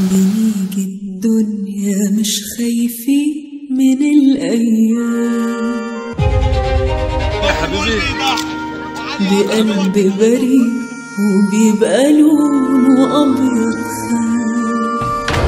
بنيجي الدنيا مش خايفين من الأيام يا حبيبي بقلب بريء وبيبقى لونه أبيض خام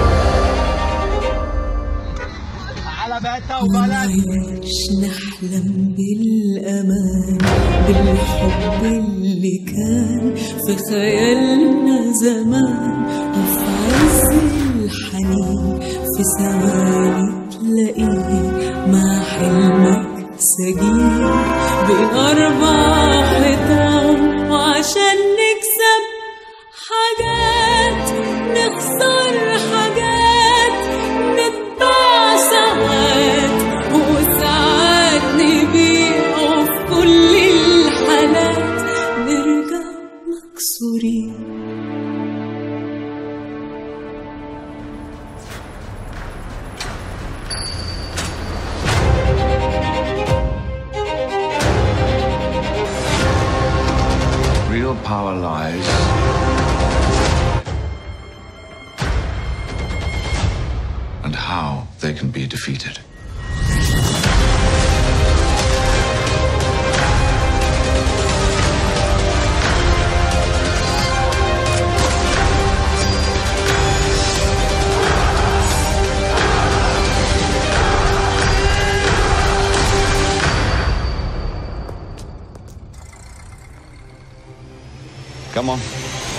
على بيتها وبلد ونعيش نحلم بالأمان بالحب اللي كان في خيالنا زمان وفي عز الحنين في ثواني تلاقيه مع حلمك سجين بين أربع حيطان وعشان نكسب حاجات نخسر حاجات نتباع ساعات وساعات نبيع وفي كل الحالات نرجع مكسورين Real power lies and how they can be defeated. Come on.